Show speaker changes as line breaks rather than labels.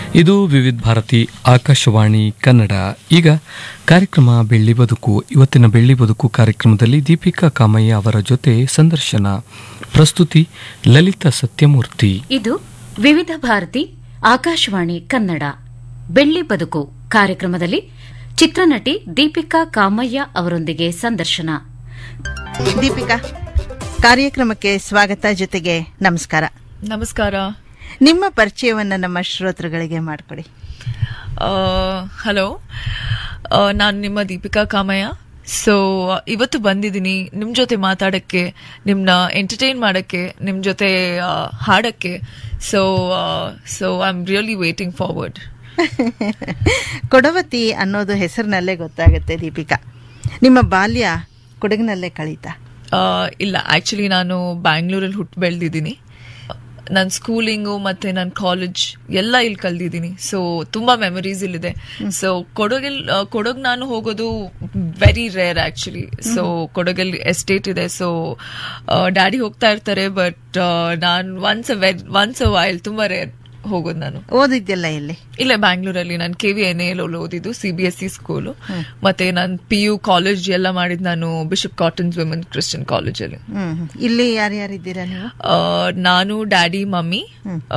ಇದು ವಿವಿಧ ಭಾರತಿ ಆಕಾಶವಾಣಿ ಕನ್ನಡ ಈಗ ಕಾರ್ಯಕ್ರಮ ಬೆಳ್ಳಿ ಬದುಕು ಇವತ್ತಿನ ಬೆಳ್ಳಿ ಬದುಕು ಕಾರ್ಯಕ್ರಮದಲ್ಲಿ ದೀಪಿಕಾ ಕಾಮಯ್ಯ ಅವರ ಜೊತೆ ಸಂದರ್ಶನ ಪ್ರಸ್ತುತಿ ಲಲಿತಾ ಸತ್ಯಮೂರ್ತಿ
ಇದು ವಿವಿಧ ಭಾರತಿ ಆಕಾಶವಾಣಿ ಕನ್ನಡ ಬೆಳ್ಳಿ ಬದುಕು ಕಾರ್ಯಕ್ರಮದಲ್ಲಿ ಚಿತ್ರನಟಿ ದೀಪಿಕಾ ಕಾಮಯ್ಯ ಅವರೊಂದಿಗೆ ಸಂದರ್ಶನ
ದೀಪಿಕಾ ಕಾರ್ಯಕ್ರಮಕ್ಕೆ ಸ್ವಾಗತ ಜೊತೆಗೆ ನಮಸ್ಕಾರ
ನಮಸ್ಕಾರ
ನಿಮ್ಮ ಪರಿಚಯವನ್ನ ನಮ್ಮ ಶ್ರೋತೃಗಳಿಗೆ ಮಾಡಿಕೊಡಿ
ಹಲೋ ನಾನು ನಿಮ್ಮ ದೀಪಿಕಾ ಕಾಮಯ್ಯ ಸೊ ಇವತ್ತು ಬಂದಿದ್ದೀನಿ ನಿಮ್ಮ ಜೊತೆ ಮಾತಾಡಕ್ಕೆ ನಿಮ್ಮನ್ನ ಎಂಟರ್ಟೈನ್ ಮಾಡೋಕ್ಕೆ ನಿಮ್ಮ ಜೊತೆ ಆ, ಹಾಡಕ್ಕೆ so so I am really waiting forward
ಕೊಡವತಿ ಅನ್ನೋದು ಹೆಸರಿನಲ್ಲೇ ಗೊತ್ತಾಗುತ್ತೆ ದೀಪಿಕಾ ನಿಮ್ಮ ಬಾಲ್ಯ ಕೊಡಗಿನಲ್ಲೇ ಕಳೀತಾ
ಇಲ್ಲ ಆ್ಯಕ್ಚುಲಿ ನಾನು ಬ್ಯಾಂಗ್ಳೂರಲ್ಲಿ ಹುಟ್ಟು ಬೆಳೆದಿದ್ದೀನಿ ನನ್ನ ಸ್ಕೂಲಿಂಗು ಮತ್ತು ನನ್ನ ಕಾಲೇಜ್ ಎಲ್ಲ ಇಲ್ಲಿ ಕಲ್ತಿದ್ದೀನಿ ಸೊ ತುಂಬ ಮೆಮರೀಸ್ ಇಲ್ಲಿದೆ ಸೊ ಕೊಡಗಿಲ್ ಕೊಡಗು ನಾನು ಹೋಗೋದು ವೆರಿ ರೇರ್ ಆ್ಯಕ್ಚುಲಿ ಸೊ ಕೊಡಗಲ್ಲಿ ಎಸ್ಟೇಟ್ ಇದೆ ಸೊ ಡ್ಯಾಡಿ ಹೋಗ್ತಾ ಇರ್ತಾರೆ ಬಟ್ ನಾನು once a very once a while ತುಂಬ ರೇರ್ ಹೋಗೋದು ನಾನು
ಓದಿದ್ದೆಲ್ಲ ಇಲ್ಲಿ
ಇಲ್ಲೇ ಬ್ಯಾಂಗ್ಳೂರಲ್ಲಿ ನಾನು ಕೆ ವಿ ಎನ್ ಎಲ್ ಓದಿದ್ದು C B S C school ಮತ್ತೆ ನಾನು ಪಿ ಯು ಕಾಲೇಜ್ ಎಲ್ಲ ಮಾಡಿದ್ದು ನಾನು ಬಿಷಪ್ ಕಾಟನ್ಸ್ ವಿಮೆನ್ ಕ್ರಿಶ್ಚಿಯನ್ ಕಾಲೇಜಲ್ಲಿ
ಹ್ಮ್ ಇಲ್ಲಿ ಯಾರ್ಯಾರಿದ್ದೀರಾ ನೀವು
ಆ, ನಾನು ಡ್ಯಾಡಿ ಮಮ್ಮಿ